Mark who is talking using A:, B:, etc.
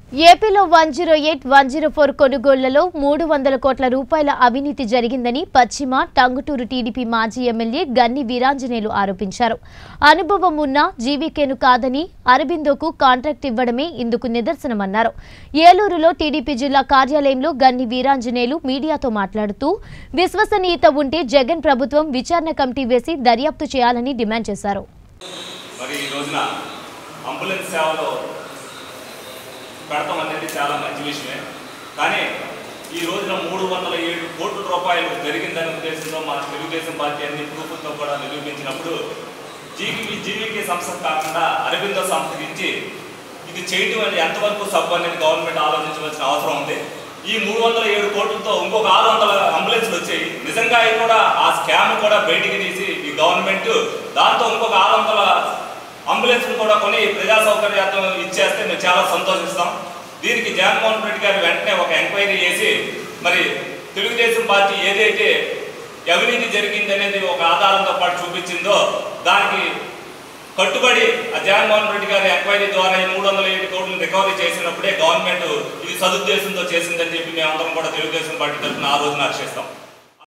A: ఏపీలో one zero eight one zero four కొనుగోళ్లలో మూడు వందల కోట్ల రూపాయల అవినీతి జరిగిందని పశ్చిమ టంగుటూరు టీడీపీ మాజీ ఎమ్మెల్యే గన్ని వీరాంజనేయులు ఆరోపించారు అనుభవం ఉన్న జీవీకేను కాదని అరబిందోకు కాంట్రాక్ట్ ఇవ్వడమే ఇందుకు నిదర్శనమన్నారు ఏలూరులో టీడీపీ జిల్లా కార్యాలయంలో గన్ని వీరాంజనేయులు మీడియాతో మాట్లాడుతూ విశ్వసనీయత ఉంటే జగన్ ప్రభుత్వం విచారణ కమిటీ వేసి దర్యాప్తు చేయాలని డిమాండ్ చేశారు
B: మరి ఈ రోజున అంబులెన్స్ సేవలో పెడతాం అనేది చాలా మంచి విషయమే కానీ ఈ రోజున మూడు వందల ఏడు కోట్ల రూపాయలు జరిగిందనే ఉద్దేశంతో మన తెలుగుదేశం పార్టీ అన్ని ప్రూఫ్లతో కూడా నిరూపించినప్పుడు జీవీ జీవీకే సంస్థ కాకుండా అరవిందో సంస్థకి ఇచ్చి ఇది చేయటం అనేది ఎంతవరకు సబ్బు అనేది గవర్నమెంట్ ఆలోచించవలసిన అవసరం ఉంది ఈ మూడు వందల ఏడు కోట్లతో ఇంకొక ఆరు వందల అంబులెన్స్లు వచ్చాయి నిజంగా అవి కూడా ఆ స్కామ్ కూడా బయటికి తీసి ఈ గవర్నమెంట్ దాంతో ఇంకొక ఆరు వందల అంబులెన్స్లు కూడా కొని ప్రజా సౌకర్యార్థం ఇచ్చేస్తే మేము చాలా సంతోషిస్తాం దీనికి జగన్మోహన్ రెడ్డి గారు వెంటనే ఒక ఎంక్వైరీ చేసి మరి తెలుగుదేశం పార్టీ ఏదైతే అవినీతి జరిగింది అనేది ఒక ఆధారంతో పాటు చూపించిందో దానికి కట్టుబడి ఆ జగన్మోహన్ రెడ్డి గారి ఎంక్వైరీ ద్వారా ఈ మూడు వందల ఏడు కోట్లను రికవరీ చేసినప్పుడే గవర్నమెంట్ ఇది సదుద్దేశంతో చేసిందని చెప్పి మేమందరం కూడా తెలుగుదేశం పార్టీ తరఫున ఆ రోజున హర్షిస్తాం